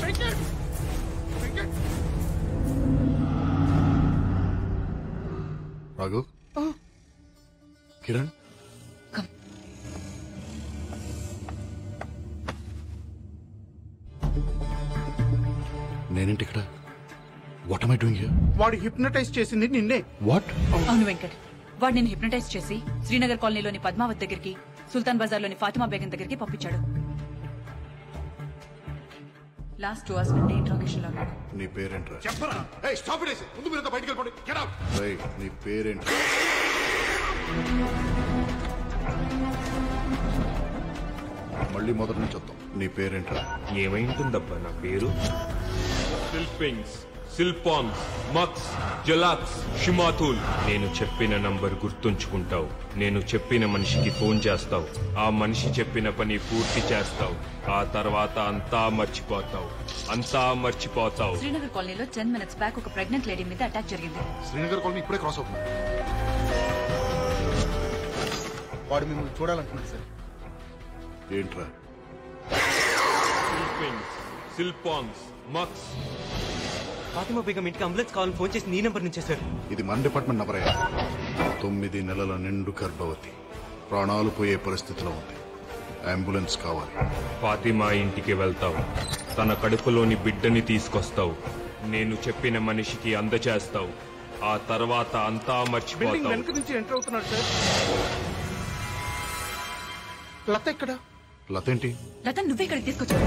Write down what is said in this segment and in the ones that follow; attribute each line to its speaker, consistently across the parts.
Speaker 1: Venkat Venkat
Speaker 2: Raghav Kiran
Speaker 3: come
Speaker 2: నేనేంటి ఇక్కడ what am I doing here?
Speaker 1: వాడు హిప్నటైజ్ చేసింది నిన్నే
Speaker 2: వాట్
Speaker 3: అవును వెంకట్ వాడు నేను హిప్నటైజ్ చేసి శ్రీనగర్ కాలనీలోని పద్మావత్ దగ్గరికి సుల్తాన్ బజార్లోని ఫాతిమా బేగం దగ్గరికి పంపించాడు లాస్ట్ టూ అవర్స్ నుండి ఇంట్రాగేషన్ లో ఉన్నాడు
Speaker 2: నీ పేరేంట్రా
Speaker 1: చెప్పరా
Speaker 2: ఏయ్ స్టాప్ ఇట్ ముందు మీరు బయటికి వెళ్ళిపోండి గెట్ అవుట్ రేయ్ నీ పేరేంటి మళ్ళీ మొదటి నుంచి వద్దాం నీ పేరేంట్రా
Speaker 4: ఏమైంటుందబ్బా నా పేరు సిల్పింగ్స్ సిల్పాంగ్స్ మక్స్ జలాక్స్ షిమాతుల్ నేను చెప్పిన నంబర్ గుర్తుంచుకుంటావు నేను చెప్పిన మనిషికి ఫోన్ చేస్తావు ఆ మనిషి చెప్పిన పని పూర్తి చేస్తావు ఆ తర్వాత అంతా మర్చిపోతావు అంతా మర్చిపోతావు
Speaker 3: శ్రీనగర్ కాలనీలో టెన్ మినిట్స్ బ్యాక్ ఒక ప్రెగ్నెంట్ లేడీ మీద అటాక్ జరిగింది
Speaker 2: శ్రీనగర్ కాలనీ ఇప్పుడే క్రాస్ అవుతుంది
Speaker 5: వాడు మిమ్మల్ని చూడాలనుకున్నాడు సార్
Speaker 2: ఏంట్రా
Speaker 4: సిల్పింగ్స్ సిల్పాంగ్స్ మక్స్
Speaker 6: ఫాతిమా బేగం ఇంటికి అంబులెన్స్ కావాలని ఫోన్ చేసి నీ నెంబర్ నుంచే సార్
Speaker 2: ఇది మన డిపార్ట్మెంట్ నంబరే తొమ్మిది నెలల నిండు గర్భవతి ప్రాణాలు పోయే పరిస్థితిలో ఉంది అంబులెన్స్ కావాలి
Speaker 4: ఫాతిమా ఇంటికి వెళ్తావు తన కడుపులోని బిడ్డని తీసుకొస్తావు నేను చెప్పిన మనిషికి అందచేస్తావు ఆ తర్వాత అంతా
Speaker 1: బిల్డింగ్
Speaker 4: మర్చిపోతావు
Speaker 1: వెనక నుంచి ఎంటర్ అవుతున్నాడు సార్ లత ఎక్కడ
Speaker 2: లత ఏంటి
Speaker 3: లత నువ్వే ఇక్కడికి తీసుకొచ్చావు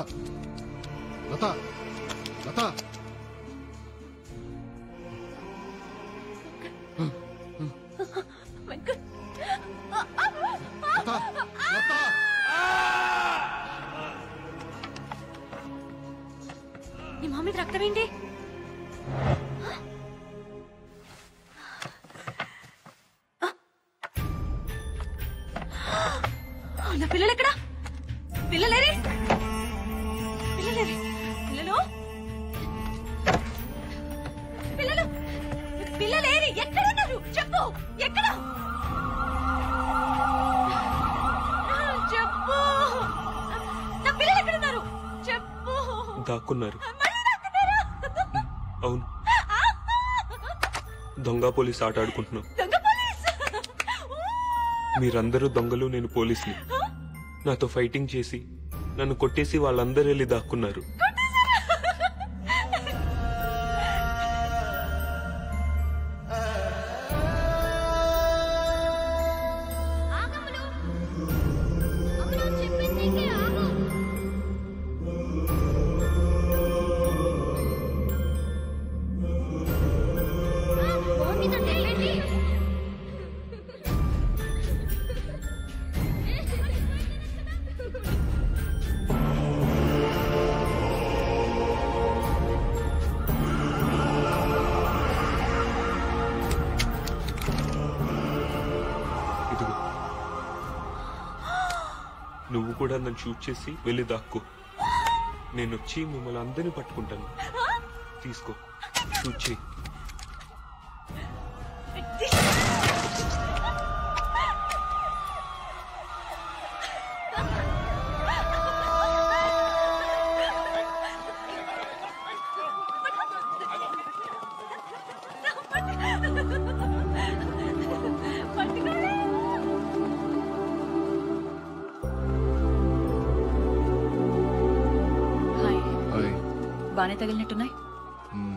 Speaker 2: లత లత లత లత
Speaker 7: నీ మామ మీద రక్తం ఏంటి నా పిల్లలు ఎక్కడా పిల్లలేరే పిల్లలేరే పిల్లలు పిల్లలు పిల్లలేరి ఎక్కడున్నారు చెప్పు ఎక్కడ చెప్పు నా పిల్లలు ఎక్కడున్నారు చెప్పు
Speaker 4: దాక్కున్నారు
Speaker 7: మళ్ళీ దాక్కున్నారా?
Speaker 4: అవును దొంగ పోలీస్ ఆట ఆడుకుంటున్నాం
Speaker 7: దొంగ పోలీస్
Speaker 4: మీరందరూ దొంగలు నేను పోలీస్ని నాతో ఫైటింగ్ చేసి నన్ను కొట్టేసి వాళ్ళందరూ వెళ్ళి దాక్కున్నారు
Speaker 7: ఆగములు అమ్ములు చెప్పింది ఇంకే ఆగు ఫోన్ మీద తెలియండి
Speaker 4: ఇదిగో నువ్వు కూడా నన్ను షూట్ చేసి వెళ్ళి దాక్కో నేను వచ్చి మిమ్మల్ని అందరినీ పట్టుకుంటాను తీసుకో షూట్ చేయి
Speaker 3: హాయ్
Speaker 2: హాయ్
Speaker 3: బానే తగిలినట్టున్నాయి
Speaker 2: మ్మ్.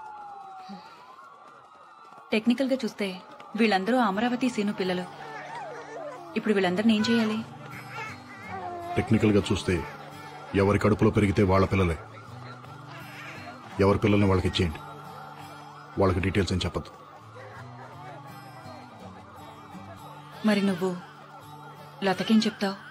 Speaker 3: టెక్నికల్ గా చూస్తే వీళ్ళందరూ అమరావతి సీను పిల్లలు ఇప్పుడు వీళ్ళందరిని ఏం చేయాలి
Speaker 2: టెక్నికల్ గా చూస్తే ఎవరి కడుపులో పెరిగితే వాళ్ళ పిల్లలే ఎవరి పిల్లల్ని వాళ్ళకి ఇచ్చేయండి వాళ్ళకి డీటెయిల్స్ ఏం చెప్పద్దు
Speaker 3: మరి నువ్వు లతకేం చెప్తావు